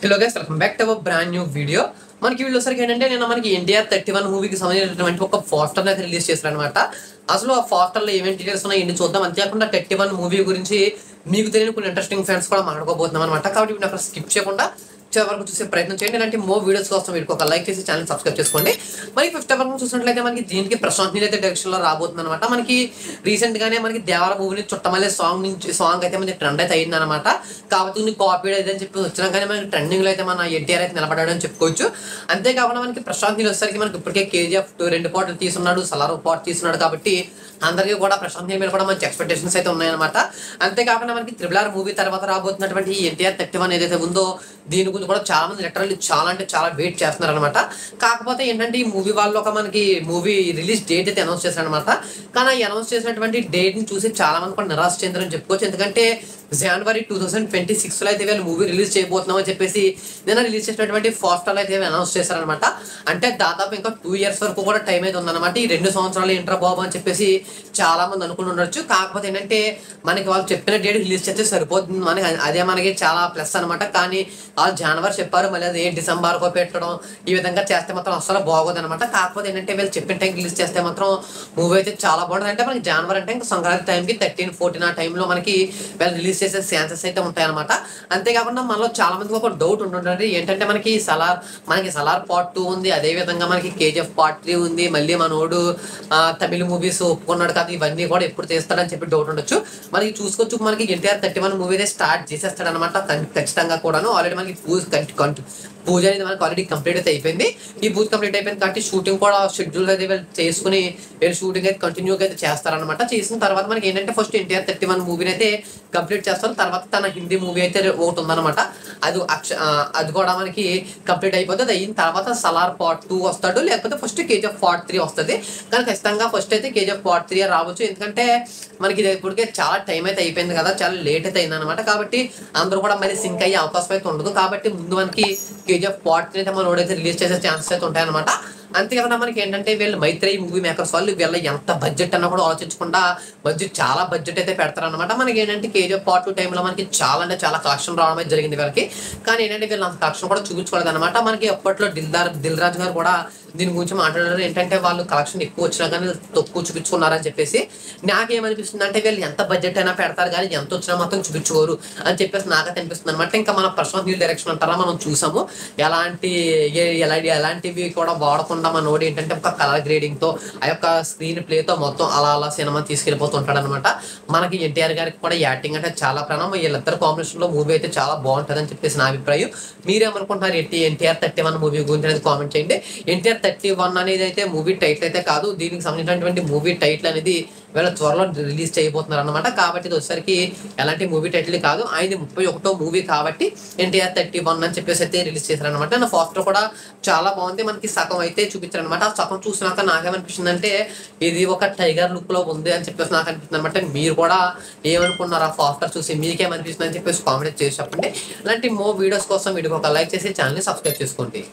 hello guys welcome back to brand new video మనకి వీళ్ళు సరికి ఏంటంటే నేను మనకి ఎన్టీఆర్ థర్టీ వన్ మూవీకి సంబంధించినటువంటి ఒక పోస్టర్ అయితే రిలీజ్ చేశారు అనమాట అసలు ఆ పోస్టర్ లో ఏమేమి డీటెయిల్స్ ఉన్నాయి ఇన్ని చూద్దాం అంతేకాకుండా థర్టీ వన్ మూవీ గురించి మీకు తెలియని కొన్ని ఇంట్రెస్టింగ్ ఫ్యాన్స్ కూడా మాట్లాడుకోబోతున్నాం అనమాట కాబట్టి వీడిని అక్కడ స్కిప్ చేయకుండా చివరి వరకు చూసే ప్రయత్నం చేయండి ఇలాంటి మో వీడియోస్ కోసం వీడికి ఒక లైక్ చేసి ఛానల్ సబ్స్క్రైబ్ చేసుకోండి మరి ఫిఫ్త్ వరకు చూసినట్లయితే మనకి దీనికి ప్రశాంత్ నీల్ అయితే డైరెక్షన్ లో రాబోతుంది అనమాట మనకి రీసెంట్ గానే మనకి దేవర మూవీని చుట్టమల్లే సాంగ్ నుంచి సాంగ్ అయితే మనకి ట్రెండ్ అయితే అయింది అనమాట కాబట్టి కొన్ని కాపీ అయితే అని చెప్పి వచ్చినా కానీ మనకి ట్రెండింగ్ లో అయితే మన ఎన్టీఆర్ అయితే నిలబడ్డాడు అని చెప్పుకోవచ్చు అంతేకాకుండా మనకి ప్రశాంత్ నీల్ వచ్చేసరికి మనకి ఇప్పటికే కేజీఎఫ్ రెండు పాటలు తీసున్నాడు సలార్ పాట తీసున్నాడు కాబట్టి అందరికీ కూడా ప్రశాంత్ నీల్ మీద కూడా మంచి ఎక్స్పెక్టేషన్స్ అయితే ఉన్నాయన్నమాట అంతేకాకుండా మనకి త్రిబుల్ ఆర్ మూవీ తర్వాత రాబోతున్నటువంటి ఎన్టీఆర్ థర్టీ వన్ ఏదైతే ఉందో దీని గురించి కూడా చాలా మంది లిటరల్లీ చాలా అంటే చాలా వెయిట్ చేస్తున్నారు అనమాట కాకపోతే ఏంటంటే ఈ మూవీ వాళ్ళు ఒక మనకి మూవీ రిలీజ్ డేట్ అయితే అనౌన్స్ చేశారు అనమాట కానీ ఈ అనౌన్స్ చేసినటువంటి డేట్ ని చూసి చాలా మంది కూడా నిరాశ చెందారని చెప్పుకోవచ్చు ఎందుకంటే January two thousand twenty six లో అయితే వీళ్ళు మూవీ రిలీజ్ చేయబోతున్నాం అని చెప్పేసి నిన్న రిలీజ్ చేసినటువంటి పోస్టర్ అయితే అనౌన్స్ చేశారనమాట అంటే దాదాపు ఇంకా టూ ఇయర్స్ వరకు కూడా టైం అయితే ఉందన్నమాట ఈ రెండు సంవత్సరాలు ఇంటర్ బాబు అని చెప్పేసి చాలా మంది అనుకుని ఉండొచ్చు కాకపోతే ఏంటంటే మనకి వాళ్ళు చెప్పిన డేట్ రిలీజ్ చేస్తే సరిపోతుంది మనకి అదే మనకి చాలా ప్లస్ అనమాట కానీ వాళ్ళు జనవరి చెప్పారు మళ్ళీ అది డిసెంబర్ కో పెట్టడం ఈ విధంగా చేస్తే మాత్రం అసలు బాగోదు అనమాట కాకపోతే ఏంటంటే వీళ్ళు చెప్పిన టైం రిలీజ్ చేస్తే మాత్రం మూవీ అయితే చాలా బాగుంటుంది అంటే మనకి జనవరి అంటే ఇంకా సంక్రాంతి టైంకి థర్టీన్ ఫోర్టీన్ ఆ టైంలో మనకి వీళ్ళు రిలీజ్ చేసే ఛాన్సెస్ అయితే ఉంటాయి అనమాట అంతేకాకుండా మనలో చాలా మందికి ఒక డౌట్ ఉంటుంటుంది ఏంటంటే మనకి సలార్ మనకి సలార్ పార్ట్ టూ ఉంది అదే విధంగా మనకి కేజీఎఫ్ పార్ట్ త్రీ ఉంది మళ్ళీ మనోడు ఆ, తమిళ మూవీస్ ఒప్పుకున్నాడు కదా ఇవన్నీ కూడా ఎప్పుడు చేస్తాడని చెప్పి డౌట్ ఉండొచ్చు మనకి చూసుకోవచ్చు మనకి NTR thirty one movie start చేసేస్తాడు అనమాట ఖచ్చితంగా కూడాను ఆల్రెడీ మనకి పూజ కంటి- కంటి- పూజ అనేది మనకి ఆల్రెడీ కంప్లీట్ అయితే అయిపోయింది ఈ పూజ కంప్లీట్ అయిపోయింది కాబట్టి షూటింగ్ కూడా షెడ్యూల్ అయితే వీళ్ళు చేసుకుని వీళ్ళు షూటింగ్ అయితే కంటిన్యూగా అయితే చేస్తారనమాట చేసిన తర్వాత మనకి ఏంటంటే ఫస్ట్ ఎన్టీఆర్ థర్టీ వన్ మూవీని అయితే కంప్లీట్ చేస్తారు తర్వాత తన హిందీ మూవీ అయితే ఒకటి ఉందన్నమాట అది అక్ష ఆ, అది కూడా మనకి కంప్లీట్ అయిపోతుంది అది అయిన తర్వాత సలార్ పార్ట్ టూ వస్తాడు లేకపోతే ఫస్ట్ కేజీఎఫ్ పార్ట్ త్రీ వస్తుంది కానీ ఖచ్చితంగా ఫస్ట్ అయితే కేజీఎఫ్ పార్ట్ త్రీ రావచ్చు ఎందుకంటే మనకి ఇది ఇప్పటికే చాలా టైం అయితే అయిపోయింది కదా చాలా లేట్ అయితే అయింది అనమాట కాబట్టి అందరూ కూడా మళ్ళీ సింక్ అయ్యే అవకాశం అయితే ఉండదు కాబట్టి ముందు మనకి కేజీఎఫ్ పార్ట్ త్రీ అయితే మనం అయితే రిలీజ్ చేసే ఛాన్సెస్ అయితే ఉంటాయన్నమాట అంతేకాకుండా మనకి ఏంటంటే వీళ్ళు మైత్రి మూవీ మేకర్స్ వాళ్ళు వీళ్ళ ఎంత బడ్జెట్ అన్నా కూడా ఆలోచించకుండా బడ్జెట్ చాలా బడ్జెట్ అయితే పెడతారనమాట మనకి ఏంటంటే కేజీఎఫ్ పార్ట్ టూ టైంలో మనకి చాలా అంటే చాలా కలెక్షన్ రావడం అయితే జరిగింది వీళ్ళకి కానీ ఏంటంటే వీళ్ళు అంత కలెక్షన్ కూడా చూపించుకోలేదు అనమాట మనకి అప్పట్లో దిల్దార్ దిల్ రాజు గారు కూడా దీని గురించి మాట్లాడారు ఏంటంటే వాళ్ళు కలెక్షన్ ఎక్కువ వచ్చినా కానీ తక్కువ చూపించుకున్నారని చెప్పేసి నాకేమనిపిస్తుంది అంటే వీళ్ళు ఎంత బడ్జెట్ అయినా పెడతారు కానీ ఎంత వచ్చినా మాత్రం చూపించుకోరు అని చెప్పేసి నాకైతే అనిపిస్తుంది అనమాట ఇంకా మన పర్సనల్ న్యూ డైరెక్షన్ అంటారా మనం చూసాము ఎలాంటి ఏ- ఎలా ఎలాంటివి కూడా వాడకుండా మన ఓడి ఏంటంటే ఒక కలర్ గ్రేడింగ్ తో ఆ యొక్క స్క్రీన్ ప్లే తో మొత్తం అలా అలా సినిమా తీసుకెళ్ళిపోతుంటాడు అనమాట మనకి ఎన్టీఆర్ గారికి కూడా యాక్టింగ్ అంటే చాలా ప్రాణం వీళ్ళిద్దరు కాంబినేషన్ లో మూవీ అయితే చాలా బాగుంటుంది అని చెప్పేసి నా అభిప్రాయం మీరేమనుకుంటున్నారు ఎట్టి ఎన్టీఆర్ థర్టీ వన్ మూవీ గురించి అనేది కామెంట్ చేయండి ఎన్టీఆర్ థర్టీ వన్ అనేది అయితే మూవీ టైటిల్ అయితే కాదు దీనికి సంబంధించినటువంటి మూవీ టైటిల్ అనేది వీళ్ళ త్వరలో రిలీజ్ చేయబోతున్నారు అనమాట కాబట్టి ఇది వచ్చేసరికి ఎలాంటి మూవీ టైటిల్ కాదు ఆయన ముప్పై ఒకటో మూవీ కాబట్టి ఎన్టీఆర్ థర్టీ వన్ అని చెప్పేసి అయితే రిలీజ్ చేశారనమాట నా పోస్టర్ కూడా చాలా బాగుంది మనకి సగం అయితే చూపించారు అనమాట ఆ సగం చూసినాక నాకేమనిపిస్తుంది అంటే ఇది ఒక టైగర్ లుక్ లో ఉంది అని చెప్పేసి నాకు అనిపిస్తుంది అనమాట మీరు కూడా ఏమనుకున్నారు ఆ పోస్టర్ చూసి మీకేమనిపిస్తుంది అని చెప్పేసి కామెంట్ చేసి చెప్పండి ఇలాంటి మో వీడియోస్ కోసం వీడియోకి ఒక లైక్ చేసి ఛానల్ని సబ్స్క్రైబ్ చేసుకోండి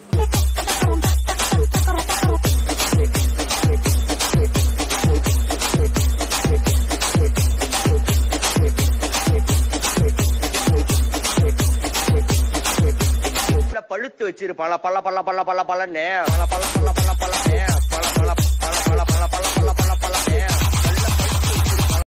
இப்ப பழுத்து வச்சிரு பல பல பல பல பல பலன்னு பல பல பல பல பலன்னு பல பல